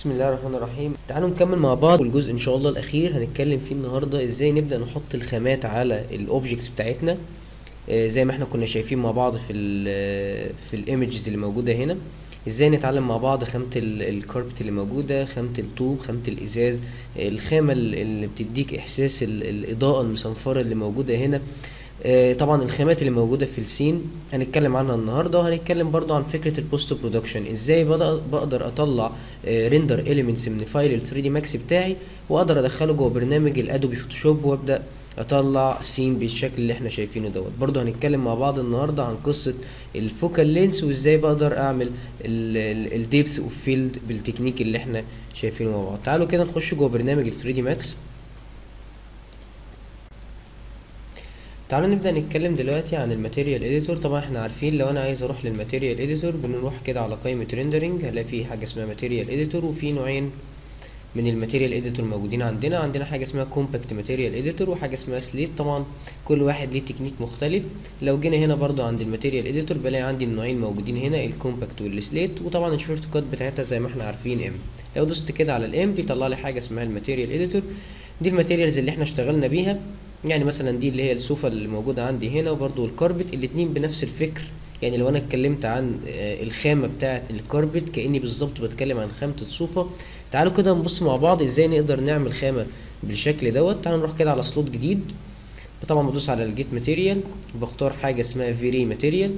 بسم الله الرحمن الرحيم تعالوا نكمل مع بعض والجزء ان شاء الله الاخير هنتكلم فيه النهارده ازاي نبدا نحط الخامات على الاوبجكتس بتاعتنا آه، زي ما احنا كنا شايفين مع بعض في ال في الايمجز اللي موجوده هنا ازاي نتعلم مع بعض خامه الكاربت اللي موجوده خامه الطوب خامه الازاز آه، الخامه اللي بتديك احساس ال- الاضاءه المصنفره اللي موجوده هنا آه، طبعا الخامات اللي موجوده في السين هنتكلم عنها النهارده وهنتكلم برضو عن فكره البوست برودكشن ازاي بقدر بقدر اطلع ريندر اليمنتس من فايل ال 3 دي ماكس بتاعي واقدر ادخله جوه برنامج الادوبي فوتوشوب وابدا اطلع سين بالشكل اللي احنا شايفينه دوت برضو هنتكلم مع بعض النهارده عن قصه الفوكال لينس وازاي بقدر اعمل الديبث اوف فيلد بالتكنيك اللي احنا شايفينه مع بعض تعالوا كده نخش جوه برنامج ال 3 دي ماكس تعالوا نبدأ نتكلم دلوقتي عن الماتيريال اديتور طبعا احنا عارفين لو انا عايز اروح للماتيريال اديتور بنروح كده على قائمة ريندرنج هنلاقي في حاجة اسمها ماتيريال اديتور وفي نوعين من الماتيريال اديتور موجودين عندنا عندنا حاجة اسمها كومباكت ماتيريال اديتور وحاجة اسمها سليت طبعا كل واحد ليه تكنيك مختلف لو جينا هنا برضو عند الماتيريال اديتور بلاقي عندي النوعين موجودين هنا الكومباكت والسليت وطبعا الشورت كات بتاعتها زي ما احنا عارفين ام لو دوست كده على الام بيطلع لي حاجة اسمها الماتيريال اديتور دي الماتيريالز اللي احنا اشتغلنا بيها يعني مثلا دي اللي هي الصوفة اللي موجودة عندي هنا وبرضو الكاربت الاتنين بنفس الفكر يعني لو انا اتكلمت عن آه، الخامة بتاعة الكاربت كأني بالظبط بتكلم عن خامة الصوفة تعالوا كده نبص مع بعض ازاي نقدر نعمل خامة بالشكل دوت تعالوا نروح كده على سلوت جديد طبعا بدوس على الجيت ماتيريال بختار حاجة اسمها فيري ماتيريال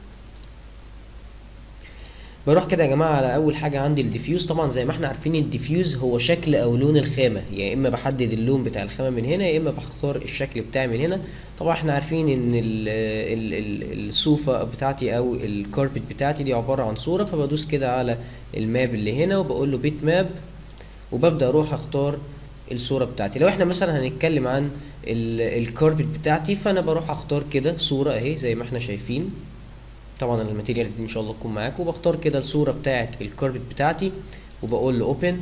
بروح كده يا جماعه على اول حاجه عندي الديفيوز طبعا زي ما احنا عارفين الديفيوز هو شكل او لون الخامه يا اما بحدد اللون بتاع الخامه من هنا يا اما بختار الشكل بتاعي من هنا طبعا احنا عارفين ان ال ال ال الصوفه بتاعتي او الكاربت بتاعتي دي عباره عن صوره فبدوس كده على الماب اللي هنا وبقول له بيت ماب وببدا اروح اختار الصوره بتاعتي لو احنا مثلا هنتكلم عن الكاربت بتاعتي فانا بروح اختار كده صوره اهي زي ما احنا شايفين طبعا الماتيريالز دي ان شاء الله تكون معاكم وبختار كده الصوره بتاعه الكاربت بتاعتي وبقول له اوبن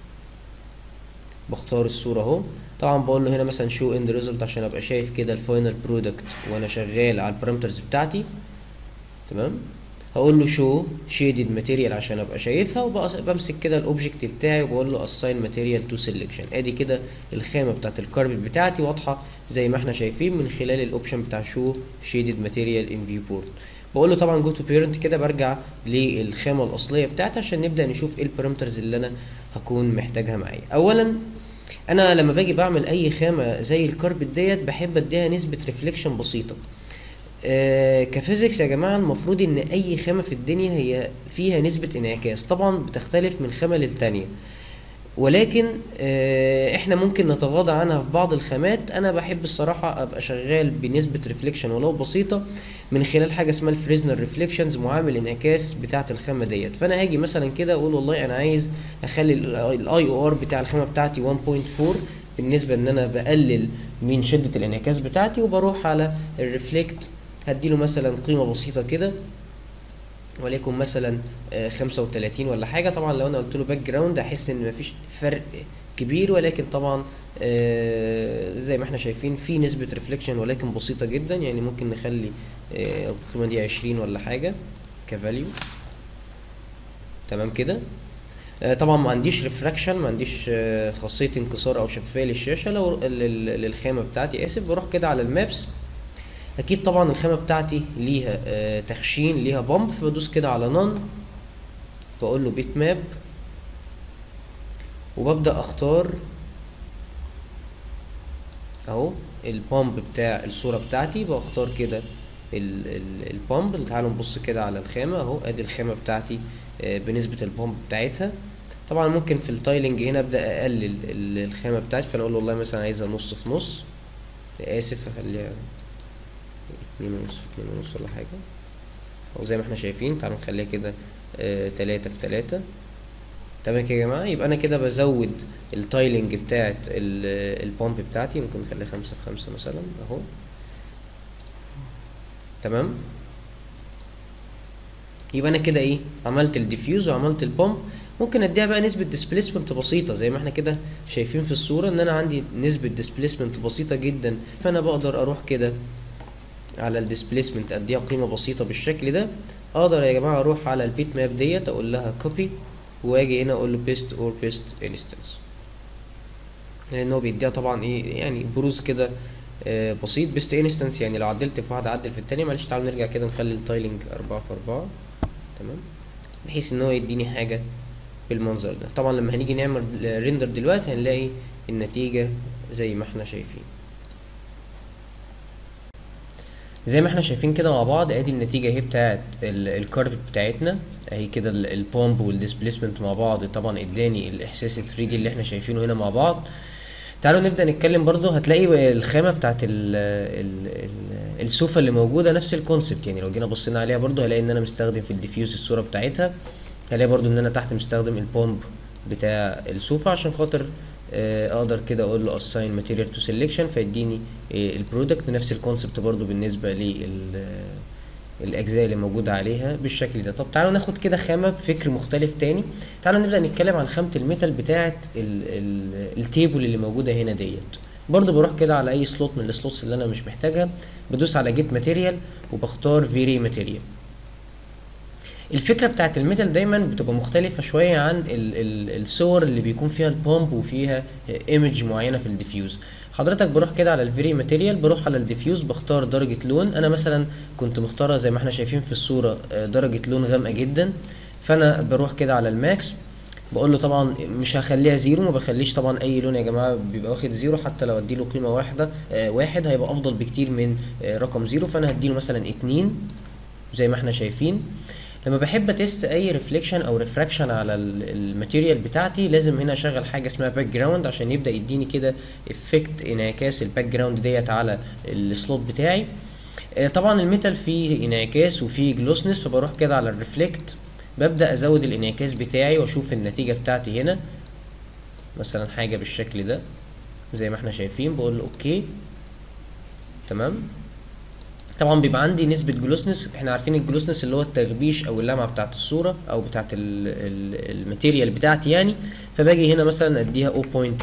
بختار الصوره اهو طبعا بقول له هنا مثلا شو اند ريزلت عشان ابقى شايف كده الفاينل برودكت وانا شغال على البارامترز بتاعتي تمام هقول له شو شيدد ماتيريال عشان ابقى شايفها وبمسك كده الاوبجكت بتاعي وبقول له اساين ماتيريال تو سيلكشن ادي كده الخامه بتاعت الكاربت بتاعتي واضحه زي ما احنا شايفين من خلال الاوبشن بتاع شو شيدد ماتيريال ان فيو بورد بقول له طبعا جو تو بيرنت كده برجع للخامه الاصليه بتاعتي عشان نبدا نشوف ايه البارامترز اللي انا هكون محتاجها معايا اولا انا لما باجي بعمل اي خامه زي الكاربت ديت بحب اديها نسبه ريفليكشن بسيطه آه كفيزيكس يا جماعه المفروض ان اي خامه في الدنيا هي فيها نسبه انعكاس طبعا بتختلف من خامه للتانيه ولكن آه، احنا ممكن نتغاضى عنها في بعض الخامات انا بحب الصراحه ابقى شغال بنسبه ريفليكشن ولو بسيطه من خلال حاجه اسمها الفريزنر ريفليكشنز معامل انعكاس بتاعه الخامه ديت فانا هاجي مثلا كده اقول والله انا عايز اخلي الاي او ار بتاع الخامه بتاعتي 1.4 بالنسبه ان انا بقلل من شده الانعكاس بتاعتي وبروح على الريفلكت هديله مثلا قيمه بسيطه كده وليكن مثلا آه، 35 ولا حاجه طبعا لو انا قلت له باك جراوند هحس ان مفيش فرق كبير ولكن طبعا آه، زي ما احنا شايفين في نسبه ريفليكشن ولكن بسيطه جدا يعني ممكن نخلي آه، القيمه دي 20 ولا حاجه كفاليو تمام كده آه، طبعا ما عنديش ريفراكشن ما عنديش آه، خاصيه انكسار او شفافيه للشاشه لو لل- للخامه بتاعتي اسف بروح كده على المابس اكيد طبعا الخامه بتاعتي ليها آه، تخشين ليها بامب فبدوس كده على نون بقول له بيت ماب وببدا اختار اهو البامب بتاع الصوره بتاعتي بختار كده ال- ال- البامب تعالوا نبص كده على الخامه اهو ادي الخامه بتاعتي آه، بنسبه البامب بتاعتها طبعا ممكن في التايلنج هنا ابدا اقلل ال- الخامه بتاعتي فانا اقول والله مثلا عايزها نص في نص اسف اخليها اتنين ونص اتنين ونص ولا حاجة أو زي ما احنا شايفين تعالوا نخليها كده آه تلاتة في تلاتة تمام كده يا جماعة يبقى أنا كده بزود التايلنج بتاعت ال- البامب بتاعتي ممكن نخليها خمسة في خمسة مثلا أهو تمام يبقى أنا كده إيه عملت الديفيوز وعملت البامب ممكن اديها بقى نسبة ديسبليسمنت بسيطة زي ما احنا كده شايفين في الصورة ان انا عندي نسبة ديسبليسمنت بسيطة جدا فانا بقدر اروح كده على الديسبليسمنت اديها قيمه بسيطه بالشكل ده اقدر يا جماعه اروح على البيت ماب ديت اقول لها كوبي واجي هنا اقول له بيست اور بيست انستنس لان هو بيديها طبعا ايه يعني بروز كده آه بسيط بيست انستنس يعني لو عدلت في واحده عدل في التانية معلش تعالوا نرجع كده نخلي التايلنج أربعة في أربعة تمام بحيث ان هو يديني حاجه بالمنظر ده طبعا لما هنيجي نعمل ريندر دلوقتي هنلاقي النتيجه زي ما احنا شايفين زي ما احنا شايفين كده مع بعض ادي النتيجه اهي بتاعت الكاربت بتاعتنا اهي كده البومب والديسبليسمنت مع بعض طبعا اداني الاحساس ال 3 دي اللي احنا شايفينه هنا مع بعض تعالوا نبدا نتكلم برضو هتلاقي الخامه بتاعت ال ال ال السوفا اللي موجوده نفس الكونسبت يعني لو جينا بصينا عليها برضو هلاقي ان انا مستخدم في الديفيوز الصوره بتاعتها هلاقي برضو ان انا تحت مستخدم البومب بتاع السوفا عشان خاطر اقدر كده اقول له assign material to selection فيديني البرودكت نفس الكونسبت برضو بالنسبه للاجزاء اللي موجوده عليها بالشكل ده طب تعالوا ناخد كده خامه بفكر مختلف تاني تعالوا نبدا نتكلم عن خامه الميتال بتاعه التيبل اللي موجوده هنا ديت برضو بروح كده على اي سلوت من السلوتس اللي انا مش محتاجها بدوس على جيت ماتيريال وبختار فيري ماتيريال الفكره بتاعت الميتال دايما بتبقى مختلفه شويه عن ال ال الصور اللي بيكون فيها البومب وفيها ايمج معينه في الديفيوز حضرتك بروح كده على الفيري ماتيريال بروح على الديفيوز بختار درجه لون انا مثلا كنت مختارها زي ما احنا شايفين في الصوره درجه لون غامقه جدا فانا بروح كده على الماكس بقول له طبعا مش هخليها زيرو ما بخليش طبعا اي لون يا جماعه بيبقى واخد زيرو حتى لو اديله قيمه واحده آه واحد هيبقى افضل بكتير من آه رقم زيرو فانا هديله مثلا اتنين زي ما احنا شايفين لما بحب اتست اي ريفليكشن او ريفراكشن على الماتيريال بتاعتي لازم هنا اشغل حاجه اسمها باك جراوند عشان يبدا يديني كده افكت انعكاس الباك جراوند ديت على السلوت بتاعي آه طبعا الميتال فيه انعكاس وفيه جلوسنس فبروح كده على الريفلكت ببدا ازود الانعكاس بتاعي واشوف النتيجه بتاعتي هنا مثلا حاجه بالشكل ده زي ما احنا شايفين بقول له اوكي تمام طبعا بيبقى عندي نسبة جلوسنس احنا عارفين الجلوسنس اللي هو التغبيش او اللمعة بتاعت الصورة او بتاعت الماتيريال بتاعتي يعني فباجي هنا مثلا اديها 0.8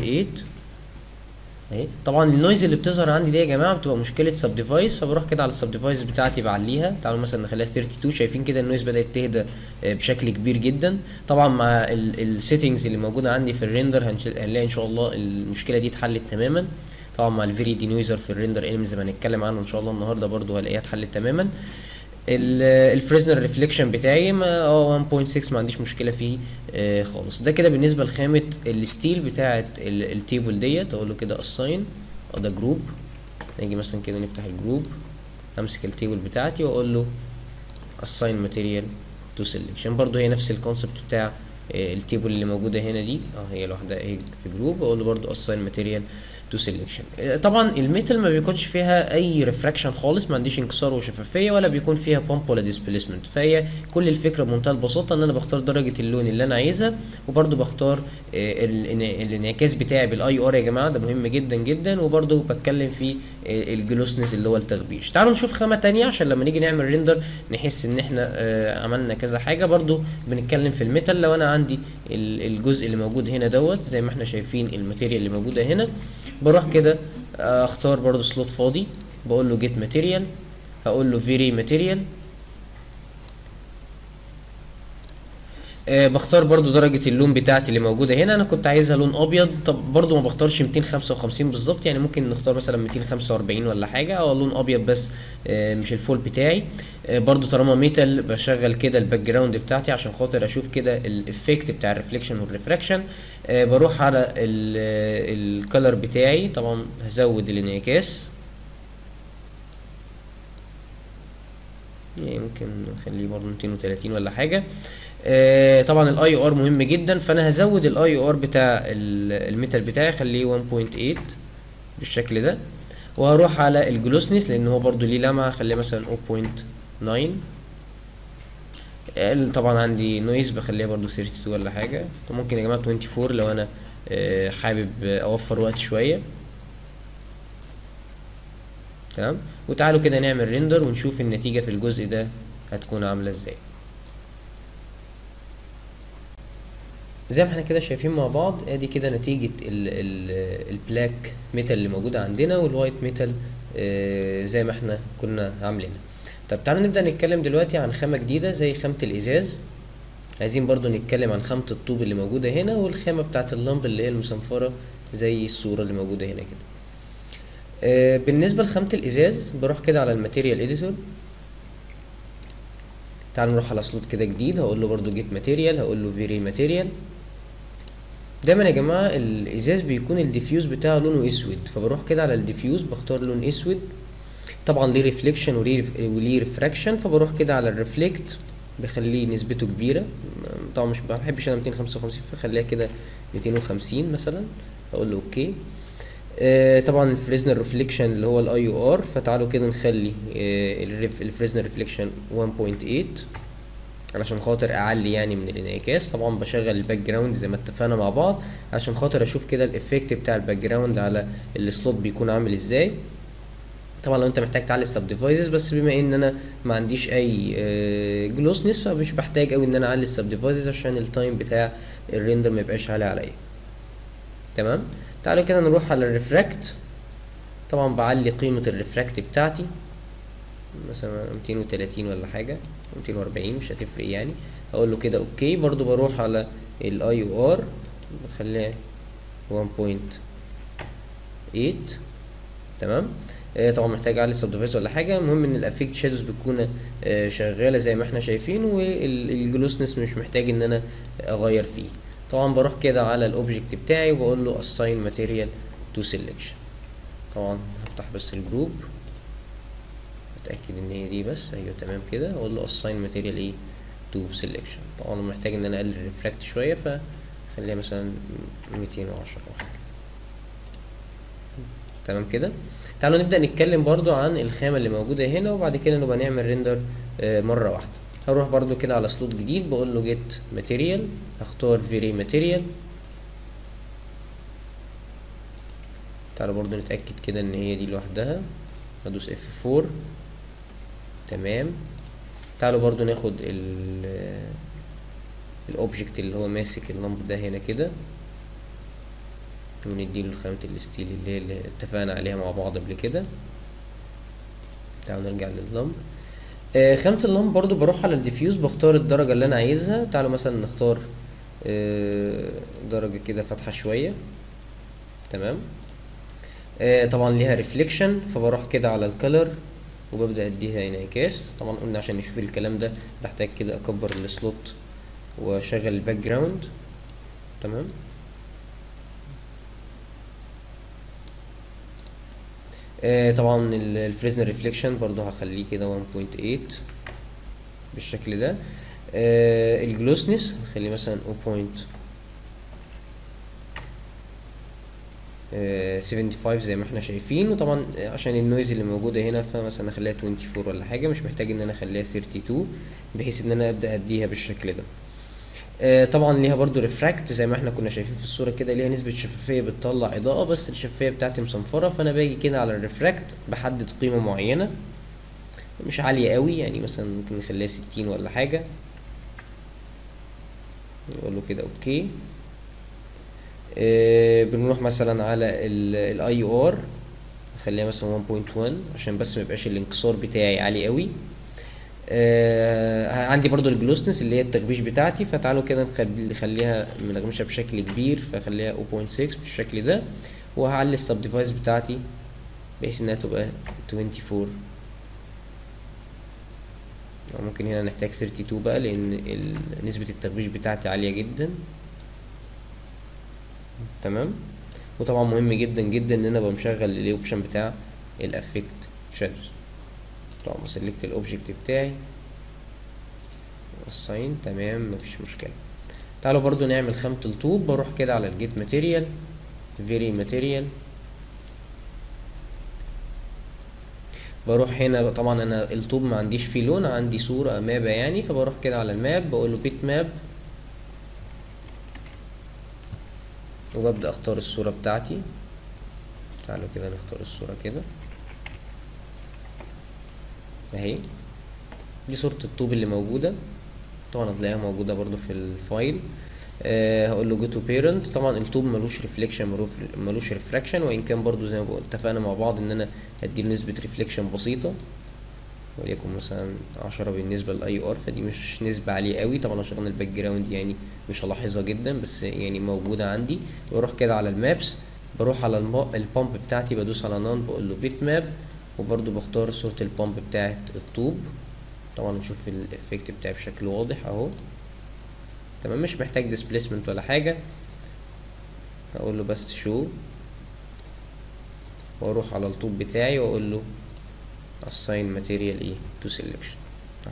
اهي طبعا النويز اللي بتظهر عندي دي يا جماعه بتبقى مشكله سب ديفايس فبروح كده على السب ديفايس بتاعتي بعليها تعالوا مثلا نخليها 32 شايفين كده النويز بدات تهدى بشكل كبير جدا طبعا مع السيتنجز اللي موجوده عندي في الريندر هنلاقي ان شاء الله المشكله دي اتحلت تماما طبعا مع الفيري دينويزر في الريندر اليمنتس زي ما هنتكلم عنه ان شاء الله النهارده برضو هلاقيها اتحلت تماما الفريزنر ريفليكشن بتاعي اه 1.6 ما عنديش مشكله فيه آه خالص ده كده بالنسبه لخامه الستيل بتاعه التيبل ديت اقول له كده اساين اه ده جروب نيجي مثلا كده نفتح الجروب امسك التيبل بتاعتي واقول له assign material to selection برضو هي نفس الكونسبت بتاع آه التيبل اللي موجوده هنا دي اه هي لوحدها اهي في جروب اقول له برضو assign material تو سيلكشن طبعا الميتال ما بيكونش فيها اي ريفراكشن خالص ما عنديش انكسار وشفافيه ولا بيكون فيها بامب ولا ديسبيسمنت فهي كل الفكره بمنتهى البساطه ان انا بختار درجه اللون اللي انا عايزها وبرده بختار الانعكاس بتاعي بالاي ار يا جماعه ده مهم جدا جدا وبرده بتكلم في الجلوسنس اللي هو التغبيش تعالوا نشوف خامه تانية عشان لما نيجي نعمل ريندر نحس ان احنا عملنا كذا حاجه برده بنتكلم في الميتال لو انا عندي الجزء اللي موجود هنا دوت زي ما احنا شايفين الماتيريال اللي موجوده هنا بروح كده اختار برضو سلوت فاضي بقول له جيت ماتيريال هقول له فيري ماتيريال أه بختار برضو درجة اللون بتاعتي اللي موجودة هنا انا كنت عايزها لون ابيض طب برضو ما بختارش 255 بالظبط يعني ممكن نختار مثلا 245 ولا حاجة او لون ابيض بس أه مش الفول بتاعي أه برضو طالما ميتال بشغل كده الباك جراوند بتاعتي عشان خاطر اشوف كده الافكت بتاع الريفليكشن والريفراكشن أه بروح على الكالر بتاعي طبعا هزود الانعكاس يمكن نخليه برضه 230 ولا حاجه آه طبعا الاي ار مهم جدا فانا هزود الاي ار بتاع الميتال بتاعي خليه 1.8 بالشكل ده وهروح على الجلوسنس لان هو برضو ليه لمعه خليه مثلا 0.9 طبعا عندي نويز بخليها برضو 32 ولا حاجه ممكن يا جماعه 24 لو انا آه حابب اوفر وقت شويه تمام وتعالوا كده نعمل ريندر ونشوف النتيجه في الجزء ده هتكون عامله ازاي زي ما احنا كده شايفين مع بعض ادي كده نتيجة ال ال البلاك ميتال اللي موجودة عندنا والوايت ميتال اه زي ما احنا كنا عاملينها طب تعالوا نبدأ نتكلم دلوقتي عن خامة جديدة زي خامة الازاز عايزين برضو نتكلم عن خامة الطوب اللي موجودة هنا والخامة بتاعة اللمب اللي هي المصنفرة زي الصورة اللي موجودة هنا كده آه بالنسبة لخامة الإزاز بروح كده على الماتيريال اديتور تعالوا نروح على سلوت كده جديد هقول له برضو جيت ماتيريال هقول له فيري ماتيريال دايما يا جماعة الإزاز بيكون الديفيوز بتاعه لونه أسود فبروح كده على الديفيوز بختار لون أسود طبعا ليه ريفليكشن وليه ريفراكشن فبروح كده على الريفليكت بخليه نسبته كبيرة طبعا مش ما بحبش انا 255 فخليها كده 250 مثلا اقول له اوكي آه طبعا الفريزنر ريفليكشن اللي هو الاي يو ار فتعالوا كده نخلي آه الفريزنر ريفليكشن 1.8 علشان خاطر اعلي يعني من الانعكاس طبعا بشغل الباك جراوند زي ما اتفقنا مع بعض عشان خاطر اشوف كده الايفكت بتاع الباك جراوند على السلوت بيكون عامل ازاي طبعا لو انت محتاج تعلي السب ديفايسز بس بما ان انا ما عنديش اي جلوسنس فمش بحتاج قوي ان انا اعلي السب ديفايسز عشان التايم بتاع الريندر ما يبقاش عالي عليا تمام تعالوا كده نروح على الريفراكت طبعا بعلي قيمة الريفراكت بتاعتي مثلا 230 ولا حاجة 240 مش هتفرق يعني اقول له كده اوكي برضو بروح على الاي او ار بخليها 1.8 تمام آه طبعا محتاج اعلي السب ديفايس ولا حاجه المهم ان الافكت شادوز بتكون آه شغاله زي ما احنا شايفين والجلوسنس مش محتاج ان انا اغير فيه طبعا بروح كده على الاوبجكت بتاعي وبقول له assign material to selection طبعا هفتح بس الجروب اتاكد ان هي دي بس ايوه تمام كده اقول له assign material ايه to selection طبعا محتاج ان انا اقلل الريفراكت شويه فخليها مثلا 210 او حاجه تمام كده تعالوا نبدا نتكلم برضو عن الخامه اللي موجوده هنا وبعد كده نبقى نعمل ريندر آه مره واحده هروح برضو كده على سلوت جديد بقول له جيت ماتيريال هختار فيري ماتيريال تعالوا برضو نتاكد كده ان هي دي لوحدها هدوس اف 4 تمام تعالوا برضو ناخد ال الاوبجكت اللي هو ماسك اللمب ده هنا كده ونديله خامة الستيل اللي هي اللي اتفقنا عليها مع بعض قبل كده تعالوا نرجع لللمب آه خامة اللمب برضو بروح على الديفيوز بختار الدرجة اللي انا عايزها تعالوا مثلا نختار آه درجة كده فاتحة شوية تمام آه طبعا ليها ريفليكشن فبروح كده على الكالر وببدأ اديها انعكاس طبعا قلنا عشان نشوف الكلام ده بحتاج كده اكبر السلوت واشغل الباك جراوند تمام آه طبعا الفريزنر ريفليكشن برضو هخليه كده 1.8 بالشكل ده آه الجلوسنس هخليه مثلا 0.75 زي ما احنا شايفين وطبعا عشان النويز اللي موجوده هنا فمثلا اخليها 24 ولا حاجه مش محتاج ان انا اخليها 32 بحيث ان انا ابدا اديها بالشكل ده آه طبعا ليها برضو ريفراكت زي ما احنا كنا شايفين في الصوره كده ليها نسبه شفافيه بتطلع اضاءه بس الشفافيه بتاعتي مصنفره فانا باجي كده على الريفراكت بحدد قيمه معينه مش عاليه قوي يعني مثلا ممكن نخليها 60 ولا حاجه نقول له كده اوكي آه بنروح مثلا على الاي ار نخليها مثلا 1.1 عشان بس ما يبقاش الانكسار بتاعي عالي قوي آه عندي برضو الجلوسنس اللي هي التغبيش بتاعتي فتعالوا كده نخليها منغمشة بشكل كبير فخليها 0.6 بالشكل ده وهعلي السب ديفايس بتاعتي بحيث انها تبقى 24 أو ممكن هنا نحتاج 32 بقى لان نسبة التغبيش بتاعتي عالية جدا تمام وطبعا مهم جدا جدا ان انا ابقى مشغل الاوبشن بتاع الافكت شادوز طبعا بسلكت الاوبجكت بتاعي الساين تمام مفيش مشكله تعالوا برضو نعمل خامة الطوب بروح كده على الجيت ماتيريال فيري ماتيريال بروح هنا طبعا انا الطوب ما عنديش فيه لون عندي صورة مابة يعني فبروح كده على الماب بقول له بيت ماب وببدأ اختار الصورة بتاعتي تعالوا كده نختار الصورة كده اهي دي صورة الطوب اللي موجودة طبعا هتلاقيها موجودة برضو في الفايل أه هقول له جو تو بيرنت طبعا الطوب ملوش ريفليكشن ملوش ريفراكشن وان كان برضو زي ما اتفقنا مع بعض ان انا هديله نسبة ريفليكشن بسيطة وليكن مثلا عشرة بالنسبة لأي ار فدي مش نسبة عالية قوي طبعا عشان الباك جراوند يعني مش هلاحظها جدا بس يعني موجودة عندي بروح كده على المابس بروح على الم- البامب بتاعتي بدوس على نان بقول له بيت ماب وبرضو بختار صورة البامب بتاعت الطوب طبعا نشوف الافكت بتاعي بشكل واضح اهو تمام مش محتاج ديسبليسمنت ولا حاجة هقول له بس شو واروح على الطوب بتاعي واقول له assign material ايه to selection أهو.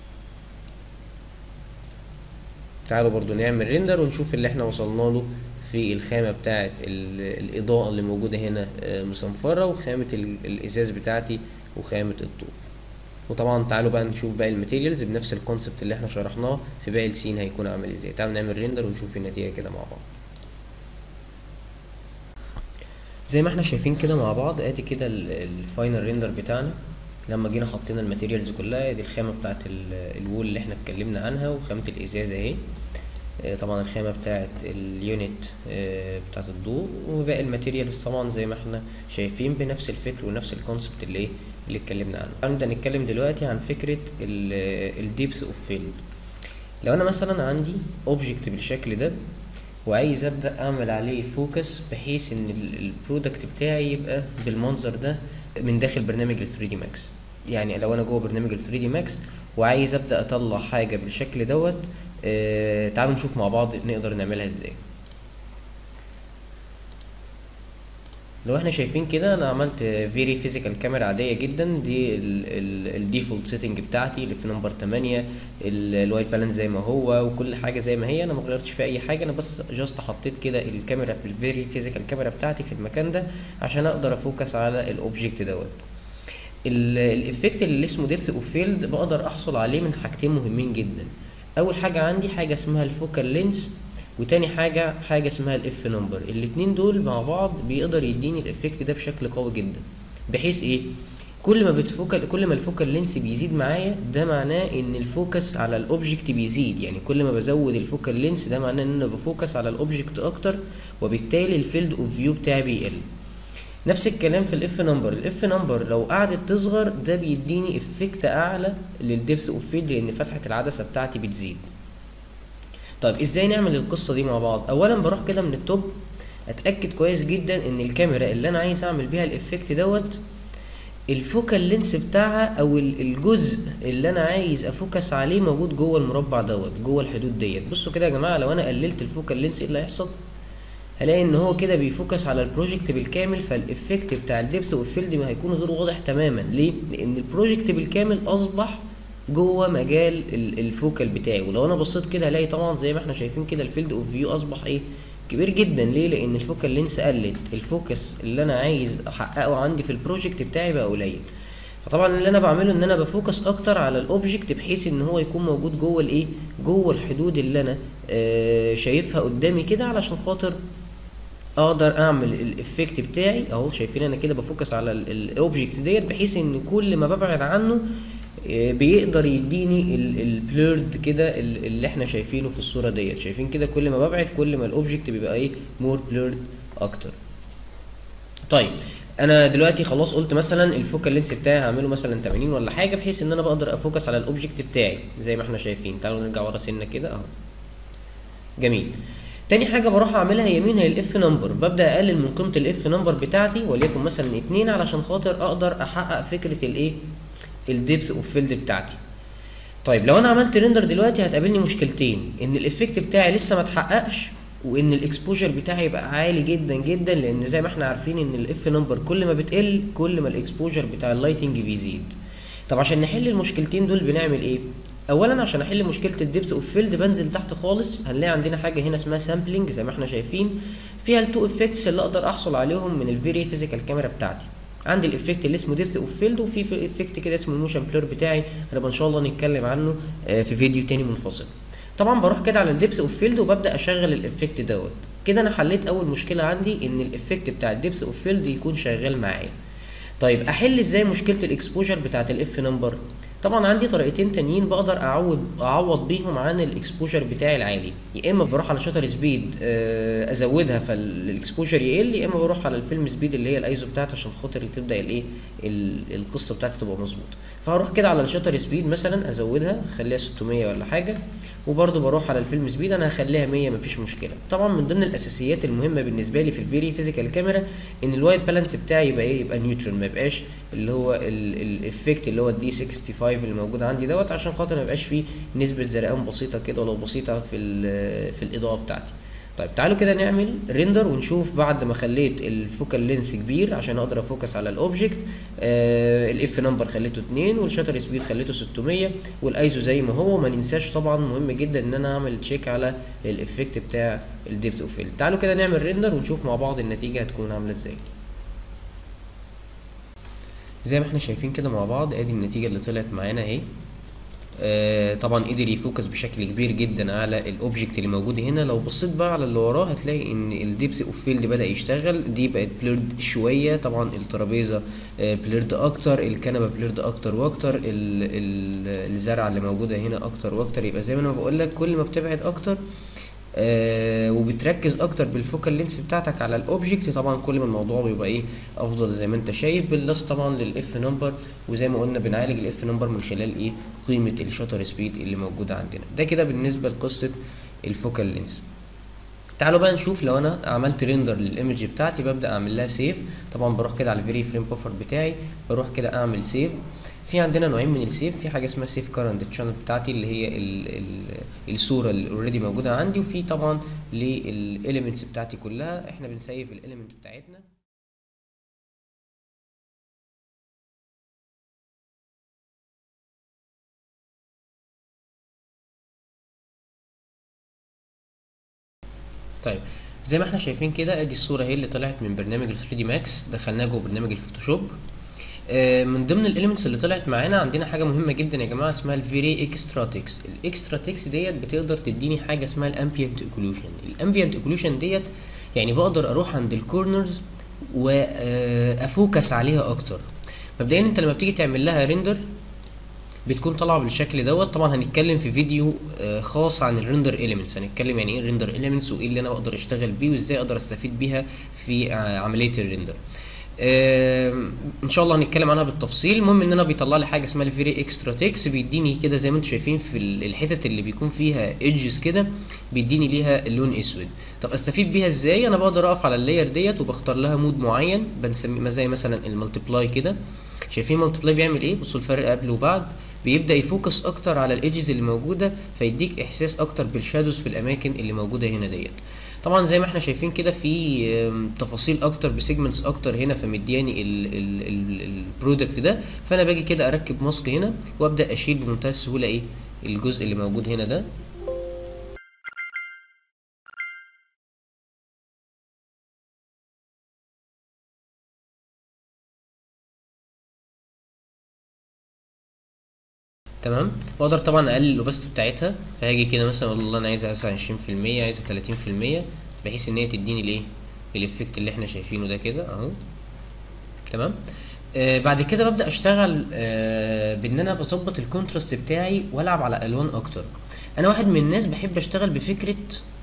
تعالوا برضو نعمل ريندر ونشوف اللي احنا وصلنا له في الخامة بتاعة ال- الإضاءة اللي موجودة هنا آه، مصنفرة وخامة ال- الإزاز بتاعتي وخامة الطوب وطبعا تعالوا بقى نشوف باقي الماتيريالز بنفس الكونسبت اللي احنا شرحناه في باقي السين هيكون عامل ازاي تعالوا نعمل ريندر ونشوف النتيجة كده مع بعض زي ما احنا شايفين كده مع بعض ادي كده الفاينل ريندر بتاعنا لما جينا حطينا الماتيريالز كلها ادي الخامه بتاعت ال- الوول اللي احنا اتكلمنا عنها وخامه الازاز اهي آه، طبعا الخامه بتاعت اليونت آه، بتاعت الضوء وباقي الماتيريالز طبعا زي ما احنا شايفين بنفس الفكر ونفس الكونسبت اللي ايه اللي اتكلمنا عنه هنبدا نتكلم دلوقتي عن فكره الديبث اوف فيلد لو انا مثلا عندي اوبجكت بالشكل ده وعايز ابدا اعمل عليه فوكس بحيث ان البرودكت بتاعي يبقى بالمنظر ده من داخل برنامج ال 3 دي ماكس يعني لو انا جوه برنامج ال 3 دي ماكس وعايز ابدا اطلع حاجه بالشكل دوت آه تعالوا نشوف مع بعض نقدر نعملها ازاي لو احنا شايفين كده انا عملت فيري فيزيكال كاميرا عاديه جدا دي الديفولت سيتنج بتاعتي اللي في نمبر 8 الوايت بالانس زي ما هو وكل حاجه زي ما هي انا ما غيرتش فيها اي حاجه انا بس جاست حطيت كده الكاميرا الفيري فيزيكال كاميرا بتاعتي في المكان ده عشان اقدر افوكس على الاوبجكت دوت الايفكت اللي اسمه ديبث اوف فيلد بقدر احصل عليه من حاجتين مهمين جدا اول حاجه عندي حاجه اسمها الفوكال لينس وتاني حاجة حاجة اسمها الاف نمبر الاتنين دول مع بعض بيقدر يديني الافكت ده بشكل قوي جدا بحيث ايه كل ما بتفوكال كل ما الفوكال لينس بيزيد معايا ده معناه ان الفوكس على الاوبجكت بيزيد يعني كل ما بزود الفوكال لينس ده معناه ان انا بفوكس على الاوبجكت اكتر وبالتالي الفيلد اوف فيو بتاعي بيقل نفس الكلام في الاف نمبر الاف نمبر لو قعدت تصغر ده بيديني افكت اعلى للدبث اوف فيلد لان فتحه العدسه بتاعتي بتزيد طيب ازاي نعمل القصه دي مع بعض اولا بروح كده من التوب اتاكد كويس جدا ان الكاميرا اللي انا عايز اعمل بيها الافكت دوت الفوكال لينس بتاعها او الجزء اللي انا عايز افوكس عليه موجود جوه المربع دوت جوه الحدود ديت بصوا كده يا جماعه لو انا قللت الفوكال لينس ايه اللي هيحصل هلاقي ان هو كده بيفوكس على البروجكت بالكامل فالافكت بتاع الدبث والفيلد هيكون غير واضح تماما ليه لان البروجكت بالكامل اصبح جوه مجال الفوكال بتاعي ولو انا بصيت كده هلاقي طبعا زي ما احنا شايفين كده الفيلد اوف فيو اصبح ايه كبير جدا ليه لان الفوكال لينس قلت الفوكس اللي انا عايز احققه عندي في البروجكت بتاعي بقى قليل فطبعا اللي انا بعمله ان انا بفوكس اكتر على الاوبجكت بحيث ان هو يكون موجود جوه الايه جوه الحدود اللي انا آه شايفها قدامي كده علشان خاطر اقدر اعمل الافكت بتاعي اهو شايفين انا كده بفوكس على الاوبجكت ديت بحيث ان كل ما ببعد عنه بيقدر يديني البلورد كده اللي احنا شايفينه في الصوره ديت شايفين كده كل ما ببعد كل ما الاوبجكت بيبقى ايه مور بلورد اكتر طيب انا دلوقتي خلاص قلت مثلا الفوكال لينس بتاعي هعمله مثلا 80 ولا حاجه بحيث ان انا بقدر افوكس على الاوبجكت بتاعي زي ما احنا شايفين تعالوا نرجع ورا سنه كده اهو جميل تاني حاجة بروح اعملها يمين هي الاف نمبر ببدأ اقلل من قيمة الاف نمبر بتاعتي وليكن مثلا اتنين علشان خاطر اقدر احقق فكرة الايه الديبث اوف فيلد بتاعتي طيب لو انا عملت ريندر دلوقتي هتقابلني مشكلتين ان الافكت بتاعي لسه ما اتحققش وان الاكسبوجر بتاعي يبقى عالي جدا جدا لان زي ما احنا عارفين ان الاف نمبر كل ما بتقل كل ما الاكسبوجر بتاع اللايتنج بيزيد طب عشان نحل المشكلتين دول بنعمل ايه اولا عشان احل مشكله الديبث اوف فيلد بنزل تحت خالص هنلاقي عندنا حاجه هنا اسمها سامبلنج زي ما احنا شايفين فيها التو افكتس اللي اقدر احصل عليهم من الفيري فيزيكال كاميرا بتاعتي عندي الافكت اللي اسمه ديبث اوف فيلد وفي افكت كده اسمه الموشن بلور بتاعي هنبقى ان شاء الله نتكلم عنه في فيديو تاني منفصل طبعا بروح كده على الديبث اوف فيلد وببدا اشغل الافكت دوت كده انا حليت اول مشكله عندي ان الافكت بتاع الديبث اوف فيلد يكون شغال معايا طيب احل ازاي مشكله الاكسبوجر بتاعه الاف نمبر طبعا عندي طريقتين تانيين بقدر اعوض اعوض بيهم عن الاكسبوجر بتاعي العالي يا اما بروح على شاتر سبيد آه، ازودها فالاكسبوجر يقل يا اما بروح على الفيلم سبيد اللي هي الايزو بتاعتي عشان خاطر تبدا الايه ال- القصه بتاعتي تبقى مظبوطه فهروح كده على الشاتر سبيد مثلا ازودها اخليها 600 ولا حاجه وبرضه بروح على الفيلم سبيد انا هخليها 100 مفيش مشكله طبعا من ضمن الاساسيات المهمه بالنسبه لي في الفيري فيزيكال كاميرا ان الوايت بالانس بتاعي يبقى ايه يبقى نيوترال ما يبقاش اللي هو الافكت اللي هو الدي 65 اللي موجود عندي دوت عشان خاطر ما يبقاش فيه نسبه زرقان بسيطه كده ولو بسيطه في ال- في الاضاءه بتاعتي طيب تعالوا كده نعمل ريندر ونشوف بعد ما خليت الفوكال لينس كبير عشان اقدر افوكس على الاوبجكت آه الاف نمبر خليته 2 والشاتر سبيد خليته 600 والايزو زي ما هو وما ننساش طبعا مهم جدا ان انا اعمل تشيك على الافكت بتاع الديبث اوف فيلد تعالوا كده نعمل ريندر ونشوف مع بعض النتيجه هتكون عامله ازاي زي ما احنا شايفين كده مع بعض ادي النتيجه اللي طلعت معانا اهي آه، طبعا قدر يفوكس بشكل كبير جدا على الاوبجكت اللي موجود هنا لو بصيت بقى على اللي وراه هتلاقي ان الديبث اوف فيلد بدا يشتغل دي بقت بليرد شويه طبعا الترابيزه بليرد اكتر الكنبه بليرد اكتر واكتر ال- ال- الزرعه اللي موجوده هنا اكتر واكتر يبقى زي ما انا بقول لك كل ما بتبعد اكتر آه وبتركز اكتر بالفوكال لينس بتاعتك على الاوبجكت طبعا كل ما الموضوع بيبقى ايه افضل زي ما انت شايف باللاس طبعا للاف نمبر وزي ما قلنا بنعالج الاف نمبر من خلال ايه قيمه الشاتر سبيد اللي موجوده عندنا ده كده بالنسبه لقصه الفوكال لينس تعالوا بقى نشوف لو انا عملت ريندر للايمج بتاعتي ببدا اعمل لها سيف طبعا بروح كده على الفيري فريم بفر بتاعي بروح كده اعمل سيف في عندنا نوعين من السيف في حاجه اسمها سيف كارنت تشانل بتاعتي اللي هي ال ال الصوره اللي اوريدي موجوده عندي وفي طبعا للاليمنتس بتاعتي كلها احنا بنسيف الاليمنت بتاعتنا طيب زي ما احنا شايفين كده ادي الصوره هي اللي طلعت من برنامج ال 3 دي ماكس دخلناها جوه برنامج الفوتوشوب آه، من ضمن الاليمنتس اللي طلعت معانا عندنا حاجه مهمه جدا يا جماعه اسمها الفيري اكسترا تكس الاكسترا تكس ديت بتقدر تديني حاجه اسمها الامبيانت اوكلوجن الامبيانت اوكلوجن ديت يعني بقدر اروح عند الكورنرز وافوكس عليها اكتر مبدئيا انت لما بتيجي تعمل لها ريندر بتكون طالعه بالشكل دوت طبعا هنتكلم في فيديو آه، خاص عن الريندر اليمنتس هنتكلم يعني ايه الريندر اليمنتس وايه اللي انا بقدر اشتغل بيه وازاي اقدر استفيد بيها في آه، عمليه الريندر آم، ان شاء الله هنتكلم عنها بالتفصيل المهم ان انا بيطلع لي حاجه اسمها الفيري اكسترا تكس بيديني كده زي ما انتم شايفين في ال- الحتت اللي بيكون فيها ايدجز كده بيديني ليها لون اسود طب استفيد بيها ازاي انا بقدر اقف على اللاير ديت وبختار لها مود معين بنسميه زي مثلا الملتبلاي كده شايفين ملتبلاي بيعمل ايه بصوا الفرق قبل وبعد بيبدا يفوكس اكتر على الايدجز اللي موجوده فيديك احساس اكتر بالشادوز في الاماكن اللي موجوده هنا ديت طبعا زي ما احنا شايفين كده في آم، تفاصيل اكتر بسيجمنتس اكتر هنا فمدياني البرودكت ده فانا باجي كده اركب ماسك هنا وابدا اشيل بمنتهى السهوله ايه الجزء اللي موجود هنا ده تمام واقدر طبعا اقلل الاوباستي بتاعتها فهاجي كده مثلا اقول والله انا عايزها مثلا 20% عايزها 30% بحيث ان هي تديني الايه الايفكت اللي احنا شايفينه ده كده اهو تمام آه بعد كده ببدا اشتغل آه بان انا بظبط الكونتراست بتاعي والعب على الوان اكتر انا واحد من الناس بحب اشتغل بفكره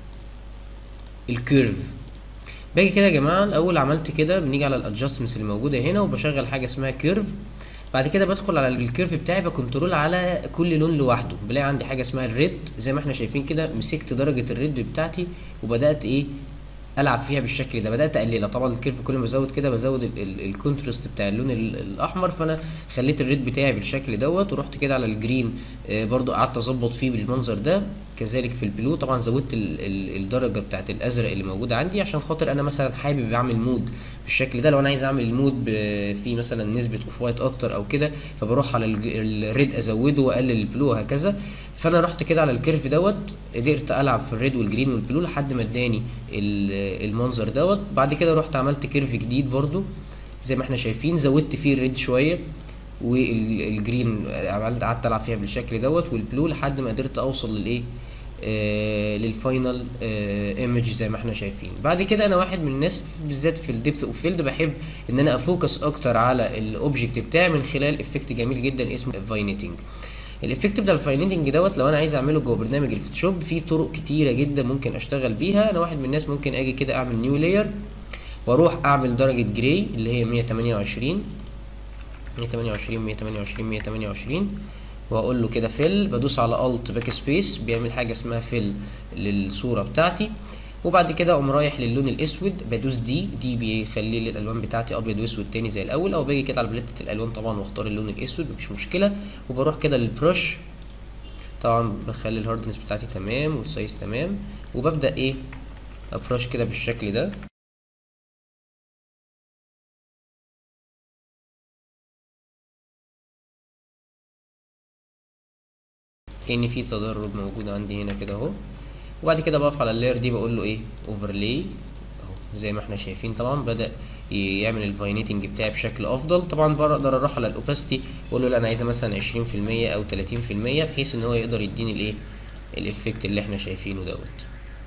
الكيرف باجي كده يا جماعه الاول عملت كده بنيجي على الادجستمنتس اللي موجوده هنا وبشغل حاجه اسمها كيرف بعد كده بدخل على الكيرف بتاعي بكنترول على كل لون لوحده بلاقي عندي حاجه اسمها الريد زي ما احنا شايفين كده مسكت درجه الريد بتاعتي وبدات ايه العب فيها بالشكل ده بدات اقللها طبعا الكيرف كل ما بزود كده بزود الكونتراست بتاع اللون ال- الاحمر فانا خليت الريد بتاعي بالشكل دوت ورحت كده على الجرين آه، برضو قعدت اظبط فيه بالمنظر ده كذلك في البلو طبعا زودت ال ال الدرجه بتاعت الازرق اللي موجوده عندي عشان خاطر انا مثلا حابب اعمل مود بالشكل ده لو انا عايز اعمل المود ب- فيه مثلا نسبه اوف وايت اكتر او كده فبروح على الج- الريد ازوده واقلل البلو وهكذا فانا رحت كده على الكيرف دوت قدرت العب في الريد والجرين والبلو لحد ما اداني ال- المنظر دوت بعد كده رحت عملت كيرف جديد برضو زي ما احنا شايفين زودت فيه الريد شويه والجرين عملت قعدت العب فيها بالشكل دوت والبلو لحد ما قدرت اوصل للايه آه للفاينل ايمج زي ما احنا شايفين بعد كده انا واحد من الناس بالذات في الديبث اوف فيلد بحب ان انا افوكس اكتر على الاوبجكت بتاعي من خلال افكت جميل جدا اسمه فاينيتنج الافكت بتاع الفاينيتنج دوت لو انا عايز اعمله جوه برنامج الفوتوشوب في طرق كتيره جدا ممكن اشتغل بيها انا واحد من الناس ممكن اجي كده اعمل نيو لاير واروح اعمل درجه جراي اللي هي 128 128 128 128 واقول له كده فيل بدوس على الت باك سبيس بيعمل حاجه اسمها فيل للصوره بتاعتي وبعد كده اقوم رايح للون الاسود بدوس دي دي بيخلي لي الالوان بتاعتي ابيض واسود تاني زي الاول او باجي كده على بلتة الالوان طبعا واختار اللون الاسود مفيش مشكله وبروح كده للبرش طبعا بخلي الهاردنس بتاعتي تمام والسايز تمام وببدا ايه ابرش كده بالشكل ده كأن في تدرج موجود عندي هنا كده اهو وبعد كده بقف على اللاير دي بقول له ايه اوفرلاي اهو زي ما احنا شايفين طبعا بدا يعمل الفاينيتنج بتاعي بشكل افضل طبعا بقدر اروح على الاوباستي واقول له لا انا عايزها مثلا 20% او 30% بحيث ان هو يقدر يديني الايه الافكت اللي احنا شايفينه دوت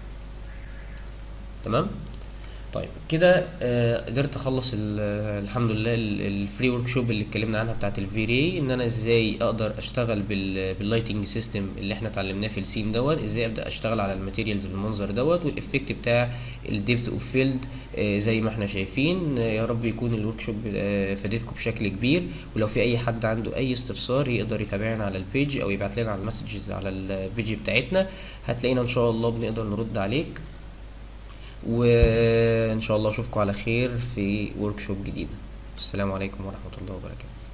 تمام طيب كده آه قدرت اخلص الحمد لله الفري ورك شوب اللي اتكلمنا عنها بتاعت الفي راي ان انا ازاي اقدر اشتغل باللايتنج سيستم اللي احنا اتعلمناه في السين دوت ازاي ابدا اشتغل على الماتيريالز بالمنظر دوت والافكت بتاع الديبث اوف فيلد آه زي ما احنا شايفين آه يا رب يكون الورك شوب آه فادتكم بشكل كبير ولو في اي حد عنده اي استفسار يقدر يتابعنا على البيج او يبعت لنا على المسجز على البيج بتاعتنا هتلاقينا ان شاء الله بنقدر نرد عليك وان شاء الله اشوفكم على خير في ورك شوب جديده السلام عليكم ورحمه الله وبركاته